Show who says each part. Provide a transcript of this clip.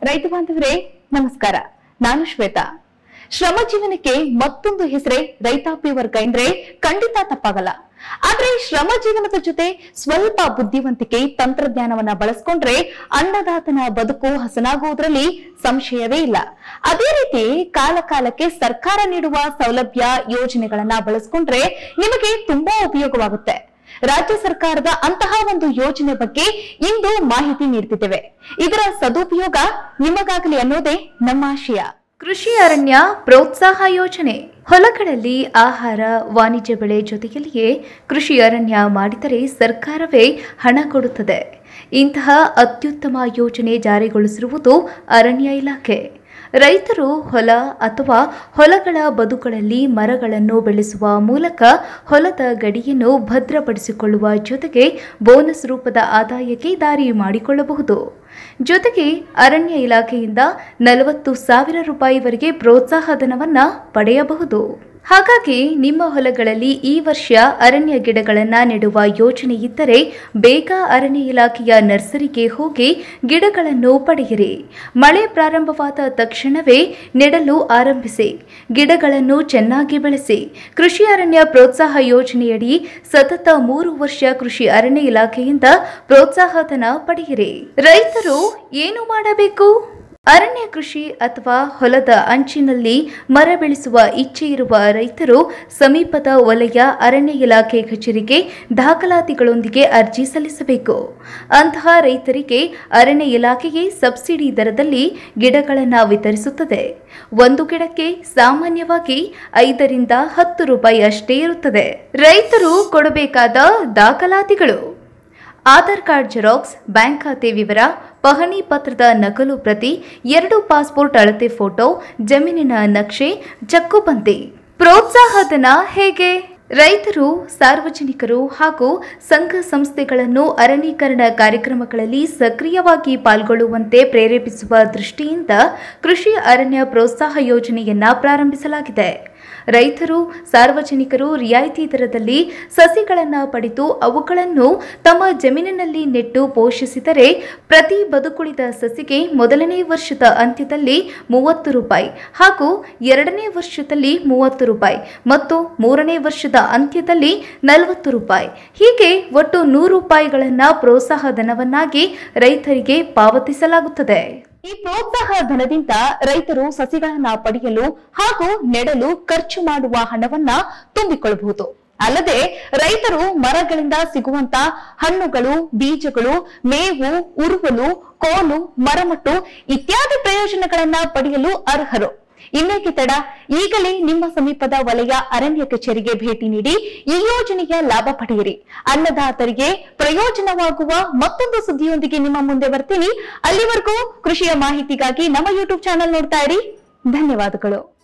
Speaker 1: ರೈತ ಬಾಂಧವರೇ ನಮಸ್ಕಾರ ನಾನು ಶ್ವೇತಾ ಶ್ರಮ ಜೀವನಕ್ಕೆ ಮತ್ತೊಂದು ಹೆಸರೇ ರೈತಾಪಿ ವರ್ಗ ಎಂದ್ರೆ ಖಂಡಿತ ತಪ್ಪಾಗಲ್ಲ ಆದ್ರೆ ಶ್ರಮ ಜೀವನದ ಜೊತೆ ಸ್ವಲ್ಪ ಬುದ್ಧಿವಂತಿಕೆ ತಂತ್ರಜ್ಞಾನವನ್ನ ಬಳಸ್ಕೊಂಡ್ರೆ ಅನ್ನದಾತನ ಬದುಕು ಹಸನಾಗುವುದರಲ್ಲಿ ಸಂಶಯವೇ ಇಲ್ಲ ಅದೇ ರೀತಿ ಕಾಲ ಕಾಲಕ್ಕೆ ಸರ್ಕಾರ ನೀಡುವ ಸೌಲಭ್ಯ ಯೋಜನೆಗಳನ್ನ ಬಳಸ್ಕೊಂಡ್ರೆ ನಿಮಗೆ ತುಂಬಾ ಉಪಯೋಗವಾಗುತ್ತೆ ರಾಜ್ಯ ಸರ್ಕಾರದ ಅಂತಹ ಒಂದು ಯೋಜನೆ ಬಗ್ಗೆ ಇಂದು ಮಾಹಿತಿ ನೀಡ್ತಿದ್ದೇವೆ ಇದರ ಸದುಪಯೋಗ ನಿಮಗಾಗಲಿ ಅನ್ನೋದೇ ನಮ್ಮ ಆಶಯ
Speaker 2: ಕೃಷಿ ಅರಣ್ಯ ಪ್ರೋತ್ಸಾಹ ಯೋಜನೆ ಹೊಲಗಳಲ್ಲಿ ಆಹಾರ ವಾಣಿಜ್ಯ ಬೆಳೆ ಜೊತೆಯಲ್ಲಿಯೇ ಕೃಷಿ ಅರಣ್ಯ ಮಾಡಿದರೆ ಸರ್ಕಾರವೇ ಹಣ ಕೊಡುತ್ತದೆ ಇಂತಹ ಅತ್ಯುತ್ತಮ ಯೋಜನೆ ಜಾರಿಗೊಳಿಸಿರುವುದು ಅರಣ್ಯ ಇಲಾಖೆ ರೈತರು ಹೊಲ ಅಥವಾ ಹೊಲಗಳ ಬದುಗಳಲ್ಲಿ ಮರಗಳನ್ನು ಬೆಳೆಸುವ ಮೂಲಕ ಹೊಲದ ಗಡಿಯನ್ನು ಭದ್ರಪಡಿಸಿಕೊಳ್ಳುವ ಜೊತೆಗೆ ಬೋನಸ್ ರೂಪದ ಆದಾಯಕ್ಕೆ ದಾರಿ ಮಾಡಿಕೊಳ್ಳಬಹುದು ಜೊತೆಗೆ ಅರಣ್ಯ ಇಲಾಖೆಯಿಂದ ನಲವತ್ತು ಸಾವಿರ ರೂಪಾಯಿವರೆಗೆ ಪ್ರೋತ್ಸಾಹ ಧನವನ್ನ ಪಡೆಯಬಹುದು ಹಾಗಾಗಿ ನಿಮ್ಮ ಹೊಲಗಳಲ್ಲಿ ಈ ವರ್ಷ ಅರಣ್ಯ ಗಿಡಗಳನ್ನು ನೆಡುವ ಯೋಜನೆ ಇದ್ದರೆ ಬೇಗ ಅರಣ್ಯ ಇಲಾಖೆಯ ನರ್ಸರಿಗೆ ಹೋಗಿ ಗಿಡಗಳನ್ನು ಪಡೆಯಿರಿ ಮಳೆ ಪ್ರಾರಂಭವಾದ ತಕ್ಷಣವೇ ನೆಡಲು ಆರಂಭಿಸಿ ಗಿಡಗಳನ್ನು ಚೆನ್ನಾಗಿ ಬೆಳೆಸಿ ಕೃಷಿ ಅರಣ್ಯ ಪ್ರೋತ್ಸಾಹ ಯೋಜನೆಯಡಿ ಸತತ ಮೂರು ವರ್ಷ ಕೃಷಿ ಅರಣ್ಯ ಇಲಾಖೆಯಿಂದ ಪ್ರೋತ್ಸಾಹಧನ ಪಡೆಯಿರಿ ರೈತರು ಏನು ಮಾಡಬೇಕು ಅರಣ್ಯ ಕೃಷಿ ಅಥವಾ ಹೊಲದ ಅಂಚಿನಲ್ಲಿ ಮರ ಬೆಳೆಸುವ ಇಚ್ಛೆ ಇರುವ ರೈತರು ಸಮೀಪದ ವಲಯ ಅರಣ್ಯ ಇಲಾಖೆ ಕಚೇರಿಗೆ ದಾಖಲಾತಿಗಳೊಂದಿಗೆ ಅರ್ಜಿ ಸಲ್ಲಿಸಬೇಕು ಅಂತಹ ರೈತರಿಗೆ ಅರಣ್ಯ ಇಲಾಖೆಗೆ ಸಬ್ಸಿಡಿ ದರದಲ್ಲಿ ಗಿಡಗಳನ್ನು ವಿತರಿಸುತ್ತದೆ ಒಂದು ಗಿಡಕ್ಕೆ ಸಾಮಾನ್ಯವಾಗಿ ಐದರಿಂದ ಹತ್ತು ರೂಪಾಯಿ ಅಷ್ಟೇ ಇರುತ್ತದೆ ರೈತರು ಕೊಡಬೇಕಾದ ದಾಖಲಾತಿಗಳು ಆಧಾರ್ ಕಾರ್ಡ್ ಜೆರಾಕ್ಸ್ ಬ್ಯಾಂಕ್ ಖಾತೆ ವಿವರ ಪಹಣಿ ಪತ್ರದ ನಕಲು ಪ್ರತಿ ಎರಡು ಪಾಸ್ಪೋರ್ಟ್ ಅಳತೆ ಫೋಟೋ ಜಮೀನಿನ ನಕ್ಷೆ ಚಕ್ಕುಬಂದಿ ಪ್ರೋತ್ಸಾಹಧನ ಹೇಗೆ ರೈತರು ಸಾರ್ವಜನಿಕರು ಹಾಗೂ ಸಂಘ ಸಂಸ್ಥೆಗಳನ್ನು ಅರಣ್ಯೀಕರಣ ಕಾರ್ಯಕ್ರಮಗಳಲ್ಲಿ ಸಕ್ರಿಯವಾಗಿ ಪಾಲ್ಗೊಳ್ಳುವಂತೆ ಪ್ರೇರೇಪಿಸುವ ದೃಷ್ಟಿಯಿಂದ ಕೃಷಿ ಅರಣ್ಯ ಪ್ರೋತ್ಸಾಹ ಯೋಜನೆಯನ್ನ ಪ್ರಾರಂಭಿಸಲಾಗಿದೆ ರೈತರು ಸಾರ್ವಜನಿಕರು ರಿಯಾಯಿತಿ ದರದಲ್ಲಿ ಸಸಿಗಳನ್ನು ಪಡೆದು ಅವುಗಳನ್ನು ತಮ್ಮ ಜಮೀನಿನಲ್ಲಿ ನೆಟ್ಟು ಪೋಷಿಸಿದರೆ ಪ್ರತಿ ಬದುಕುಳಿದ ಸಸಿಗೆ ಮೊದಲನೇ ವರ್ಷದ ಅಂತ್ಯದಲ್ಲಿ ಮೂವತ್ತು ರೂಪಾಯಿ ಹಾಗೂ ಎರಡನೇ ವರ್ಷದಲ್ಲಿ ಮೂವತ್ತು ರೂಪಾಯಿ ಮತ್ತು ಮೂರನೇ ವರ್ಷದ ಅಂತ್ಯದಲ್ಲಿ ನಲವತ್ತು ರೂಪಾಯಿ ಹೀಗೆ ಒಟ್ಟು ನೂರು ರೂಪಾಯಿಗಳನ್ನು ಪ್ರೋತ್ಸಾಹ ಧನವನ್ನಾಗಿ ರೈತರಿಗೆ ಪಾವತಿಸಲಾಗುತ್ತದೆ
Speaker 1: ಈ ಪ್ರೋತ್ಸಾಹ ಧನದಿಂದ ರೈತರು ಸಸಿಗಳನ್ನ ಪಡೆಯಲು ಹಾಗೂ ನೆಡಲು ಖರ್ಚು ಮಾಡುವ ಹಣವನ್ನ ತುಂಬಿಕೊಳ್ಳಬಹುದು ಅಲ್ಲದೆ ರೈತರು ಮರಗಳಿಂದ ಸಿಗುವಂತ ಹಣ್ಣುಗಳು ಬೀಜಗಳು ಮೇವು ಉರುವಲು ಕೋಲು ಮರಮಟ್ಟು ಇತ್ಯಾದಿ ಪ್ರಯೋಜನಗಳನ್ನ ಪಡೆಯಲು ಅರ್ಹರು ಇನ್ನೇಕೆ ತಡ ಈಗಲೇ ನಿಮ್ಮ ಸಮೀಪದ ವಲಯ ಅರಣ್ಯ ಕಚೇರಿಗೆ ಭೇಟಿ ನೀಡಿ ಈ ಯೋಜನೆಯ ಲಾಭ ಪಡೆಯಿರಿ ಅನ್ನದಾತರಿಗೆ ಪ್ರಯೋಜನವಾಗುವ ಮತ್ತೊಂದು ಸುದ್ದಿಯೊಂದಿಗೆ ನಿಮ್ಮ ಮುಂದೆ ಬರ್ತೀನಿ ಅಲ್ಲಿವರೆಗೂ ಕೃಷಿಯ ಮಾಹಿತಿಗಾಗಿ ನಮ್ಮ ಯೂಟ್ಯೂಬ್ ಚಾನೆಲ್ ನೋಡ್ತಾ ಇರಿ ಧನ್ಯವಾದಗಳು